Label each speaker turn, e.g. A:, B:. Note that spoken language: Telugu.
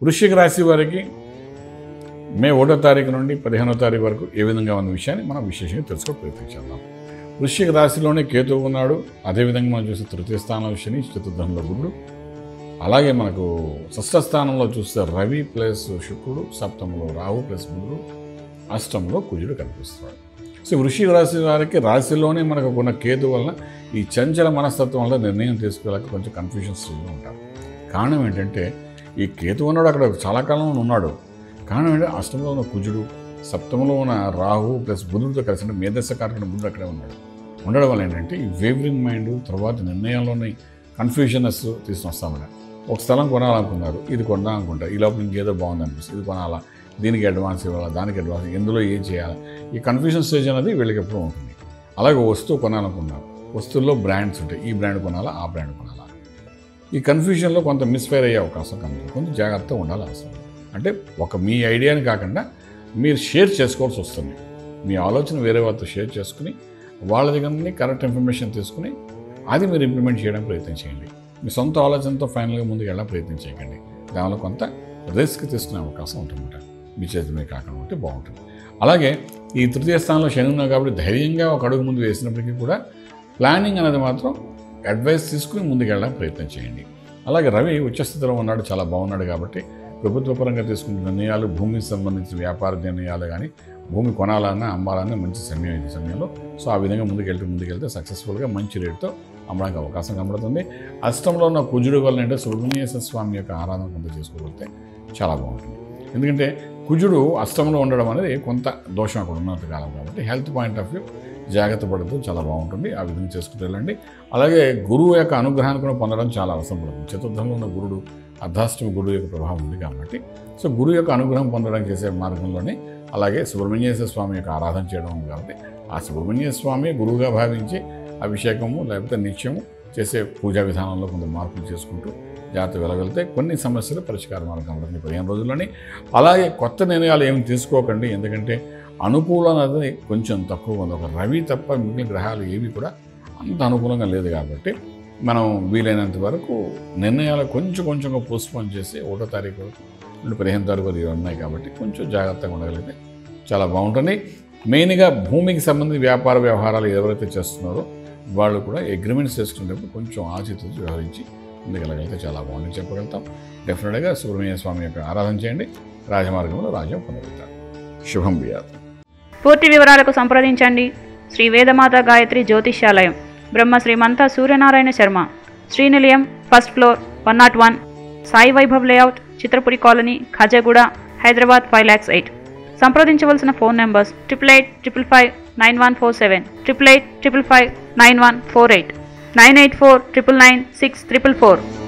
A: వృశ్చిక రాశి వారికి మే ఒకటో తారీఖు నుండి పదిహేనో తారీఖు వరకు ఏ విధంగా ఉన్న విషయాన్ని మనం విశేషంగా తెలుసుకో ప్రయత్నించేద్దాం వృశ్చిక రాశిలోనే కేతువు ఉన్నాడు అదేవిధంగా మనం చూస్తే తృతీయ స్థానంలో శని చతుర్థంలో గురుడు అలాగే మనకు షష్ఠ స్థానంలో చూస్తే రవి ప్లస్ శుక్రుడు సప్తమంలో రాహు ప్లస్ బుధుడు అష్టంలో కుజుడు కనిపిస్తున్నాడు సో వృషిక రాశి వారికి రాశిలోనే మనకు ఉన్న కేతు వలన ఈ చంచల మనస్తత్వం వల్ల నిర్ణయం తీసుకోలేక కొంచెం కన్ఫ్యూషన్ స్టేజ్లో ఉంటారు కారణం ఏంటంటే ఈ కేతు ఉన్నాడు అక్కడ చాలా కాలం ఉన్నాడు కారణం ఏంటంటే అష్టంలో ఉన్న కుజుడు సప్తమంలో ఉన్న రాహు ప్లస్ బుధుడితో కలిసి అంటే మేధస్స కారకుడు బుధుడు అక్కడే ఉన్నాడు ఉండడం వల్ల ఏంటంటే ఈ వేవరింగ్ మైండ్ తర్వాత నిర్ణయంలోని కన్ఫ్యూజనెస్ తీసుకుని వస్తామని ఒక స్థలం కొనాలనుకున్నారు ఇది కొందాం అనుకుంటారు ఈ లోపల ఇంకేదో బాగుంది అనిపిస్తుంది ఇది కొనాలా దీనికి అడ్వాన్స్ ఇవ్వాలా దానికి అడ్వాన్స్ ఎందులో ఏం చేయాలి ఈ కన్ఫ్యూజన్ స్టేజ్ అనేది వీళ్ళకి ఎప్పుడూ ఉంటుంది అలాగే వస్తువు కొనాలనుకున్నారు వస్తువుల్లో బ్రాండ్స్ ఉంటాయి ఈ బ్రాండ్ కొనాలా ఆ బ్రాండ్ కొనాలా ఈ కన్ఫ్యూజన్లో కొంత మిస్ఫైర్ అయ్యే అవకాశం కలుగుతుంది కొంచెం జాగ్రత్తగా ఉండాలి అవసరం అంటే ఒక మీ ఐడియాని కాకుండా మీరు షేర్ చేసుకోవాల్సి వస్తుంది మీ ఆలోచన వేరే వాళ్ళతో షేర్ చేసుకుని వాళ్ళ దగ్గర నుండి కరెక్ట్ ఇన్ఫర్మేషన్ తీసుకుని అది మీరు ఇంప్లిమెంట్ చేయడానికి ప్రయత్నం చేయండి మీ సొంత ఆలోచనతో ఫైనల్గా ముందుకు వెళ్ళడం ప్రయత్నం చేయకండి దానివల్ల కొంత రిస్క్ తీసుకునే అవకాశం ఉంటుందన్నమాట మీ చేతి మీద కాకుండా ఉంటే బాగుంటుంది అలాగే ఈ తృతీయ స్థానంలో శని ఉన్నా కాబట్టి ధైర్యంగా ఒక అడుగు ముందు వేసినప్పటికీ కూడా ప్లానింగ్ అనేది మాత్రం అడ్వైస్ తీసుకుని ముందుకెళ్ళడానికి ప్రయత్నం చేయండి అలాగే రవి ఉచ్చస్థితిలో ఉన్నాడు చాలా బాగున్నాడు కాబట్టి ప్రభుత్వ పరంగా తీసుకున్న నిర్ణయాలు భూమికి సంబంధించిన వ్యాపార నిర్ణయాలు కానీ భూమి కొనాలన్నా అమ్మాలన్నా మంచి సమయం ఈ సమయంలో సో ఆ విధంగా ముందుకెళ్తే ముందుకెళ్తే సక్సెస్ఫుల్గా మంచి రేటుతో అమ్మడానికి అవకాశం కనబడుతుంది అష్టంలో ఉన్న కుజుడు వల్ల అంటే సుబ్రహ్మణ్యేశ్వర స్వామి యొక్క ఆరాధన కొంత చేసుకోగలిగితే చాలా బాగుంటుంది ఎందుకంటే కుజుడు అష్టంలో ఉండడం అనేది కొంత దోషం అక్కడ ఉన్నంత కాలం కాబట్టి హెల్త్ పాయింట్ ఆఫ్ వ్యూ జాగ్రత్త పడుతూ చాలా బాగుంటుంది ఆ విధంగా చేసుకుంటూ వెళ్ళండి అలాగే గురువు యొక్క అనుగ్రహాన్ని కూడా పొందడం చాలా అవసరం పడుతుంది చతుర్థంలో ఉన్న గురుడు అర్ధాష్టమి గురువు యొక్క ప్రభావం ఉంది కాబట్టి సో గురువు యొక్క అనుగ్రహం పొందడం చేసే మార్గంలోనే అలాగే సుబ్రహ్మణ్యేశ్వర స్వామి యొక్క ఆరాధన చేయడం ఉంది కాబట్టి ఆ సుబ్రహ్మణ్య స్వామి గురువుగా భావించి అభిషేకము లేకపోతే నిత్యము చేసే పూజా విధానంలో కొంత మార్పులు చేసుకుంటూ జాగ్రత్త వెళ్ళగలిగితే కొన్ని సమస్యలు పరిష్కార మార్గం ఉంటుంది పదిహేను రోజుల్లోని అలాగే కొత్త నిర్ణయాలు ఏమి తీసుకోకండి ఎందుకంటే అనుకూలం అనేది కొంచెం తక్కువ ఉంది ఒక రవి తప్ప మిగిలిన గ్రహాలు ఏవి కూడా అంత అనుకూలంగా లేదు కాబట్టి మనం వీలైనంత వరకు నిర్ణయాలు కొంచెం కొంచెంగా పోస్ట్పోన్ చేసి ఒకటో తారీఖు వరకు నుండి పదిహేను తారీఖు వరకు ఇవి ఉన్నాయి కాబట్టి కొంచెం జాగ్రత్తగా ఉండగలిగితే చాలా బాగుంటుంది మెయిన్గా భూమికి సంబంధించి వ్యాపార వ్యవహారాలు ఎవరైతే చేస్తున్నారో వాళ్ళు కూడా అగ్రిమెంట్స్ చేసుకునేటప్పుడు కొంచెం ఆచితూచి వ్యవహరించి ముందుకెళ్ళగలిగితే చాలా బాగుంటుంది చెప్పగలుగుతాం డెఫినెట్గా సుబ్రహ్మణ్య స్వామి యొక్క ఆరాధన చేయండి రాజమార్గంలో రాజ్యం పొందగలుగుతారు శుభం బియాత్
B: పూర్తి వివరాలకు సంప్రదించండి శ్రీ వేదమాత గాయత్రి జ్యోతిష్యాలయం Brahma Srimantha Suryanarayana Sharma Srinilayam first floor one nought one Sai Vaibhav layout Chitrapuri colony Khajaguda Hyderabad five lakhs eight సంప్రదించవలసిన phone numbers triple eight triple five nine one four seven triple eight triple five nine one four eight nine eight four triple nine six triple four